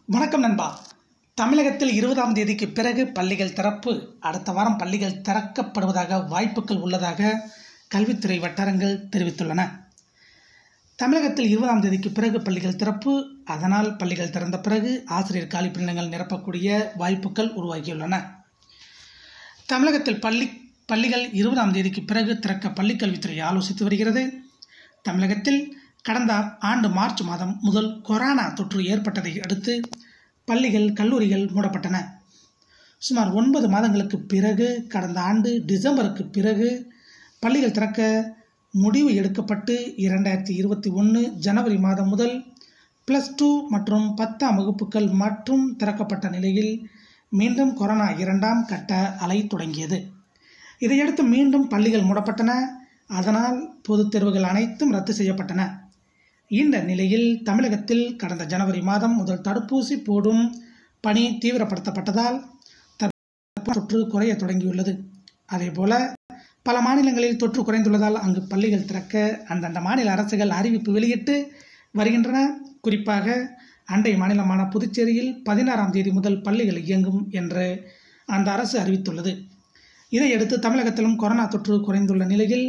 வணக்கம் நண்பா தமிழகத்தில் இருபதாம் தேதிக்கு பிறகு பள்ளிகள் திறப்பு அடுத்த வாரம் பள்ளிகள் திறக்கப்படுவதாக வாய்ப்புகள் உள்ளதாக கல்வித்துறை வட்டாரங்கள் தெரிவித்துள்ளன தமிழகத்தில் இருபதாம் தேதிக்கு பிறகு பள்ளிகள் திறப்பு அதனால் பள்ளிகள் திறந்த பிறகு ஆசிரியர் காலி பணியிடங்கள் நிரப்பக்கூடிய வாய்ப்புகள் உருவாகியுள்ளன தமிழகத்தில் பள்ளி பள்ளிகள் இருபதாம் தேதிக்கு பிறகு திறக்க பள்ளிக்கல்வித்துறை ஆலோசித்து வருகிறது தமிழகத்தில் கடந்த ஆண்டு மார்ச் மாதம் முதல் கொரோனா தொற்று ஏற்பட்டதை அடுத்து பள்ளிகள் கல்லூரிகள் மூடப்பட்டன சுமார் ஒன்பது மாதங்களுக்கு பிறகு கடந்த ஆண்டு டிசம்பருக்கு பிறகு பள்ளிகள் திறக்க முடிவு எடுக்கப்பட்டு இரண்டாயிரத்தி இருபத்தி ஒன்று ஜனவரி மாதம் முதல் ப்ளஸ் டூ மற்றும் பத்தாம் வகுப்புகள் மற்றும் திறக்கப்பட்ட நிலையில் மீண்டும் கொரோனா இரண்டாம் கட்ட அலை தொடங்கியது இதையடுத்து மீண்டும் பள்ளிகள் மூடப்பட்டன அதனால் பொதுத் தேர்வுகள் அனைத்தும் ரத்து செய்யப்பட்டன இந்த நிலையில் தமிழகத்தில் கடந்த ஜனவரி மாதம் முதல் தடுப்பூசி போடும் பணி தீவிரப்படுத்தப்பட்டதால் தற்போது தொற்று குறைய தொடங்கியுள்ளது அதேபோல பல மாநிலங்களில் தொற்று குறைந்துள்ளதால் அங்கு பள்ளிகள் திறக்க அந்தந்த மாநில அரசுகள் அறிவிப்பு வெளியிட்டு வருகின்றன குறிப்பாக அண்டை மாநிலமான புதுச்சேரியில் பதினாறாம் தேதி முதல் பள்ளிகள் இயங்கும் என்று அந்த அரசு அறிவித்துள்ளது இதையடுத்து தமிழகத்திலும் கொரோனா தொற்று குறைந்துள்ள நிலையில்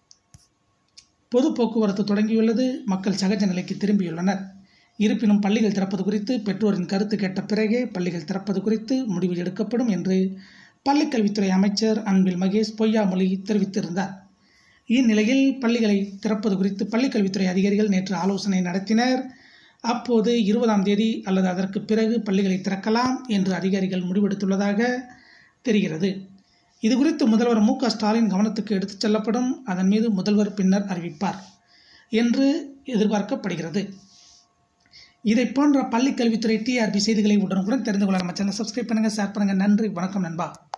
பொது போக்குவரத்து தொடங்கியுள்ளது மக்கள் சகஜ நிலைக்கு திரும்பியுள்ளனர் இருப்பினும் பள்ளிகள் திறப்பது குறித்து பெற்றோரின் கருத்து கேட்ட பிறகே பள்ளிகள் திறப்பது குறித்து முடிவு எடுக்கப்படும் என்று பள்ளிக்கல்வித்துறை அமைச்சர் அன்பில் மகேஷ் பொய்யாமொழி தெரிவித்திருந்தார் இந்நிலையில் பள்ளிகளை திறப்பது குறித்து பள்ளிக்கல்வித்துறை அதிகாரிகள் நேற்று ஆலோசனை நடத்தினர் அப்போது இருபதாம் தேதி அல்லது அதற்கு பிறகு பள்ளிகளை திறக்கலாம் என்று அதிகாரிகள் முடிவெடுத்துள்ளதாக தெரிகிறது இது குறித்து முதல்வர் மு க ஸ்டாலின் கவனத்துக்கு எடுத்துச் செல்லப்படும் அதன் மீது முதல்வர் பின்னர் அறிவிப்பார் என்று எதிர்பார்க்கப்படுகிறது இதை போன்ற பள்ளி கல்வித்துறை டிஆர்பி செய்திகளை உடனுக்குடன் தெரிந்து கொள்ள நம்ம சேனல் சப்ஸ்கிரைப் பண்ணுங்கள் ஷேர் பண்ணுங்கள் நன்றி வணக்கம் நண்பா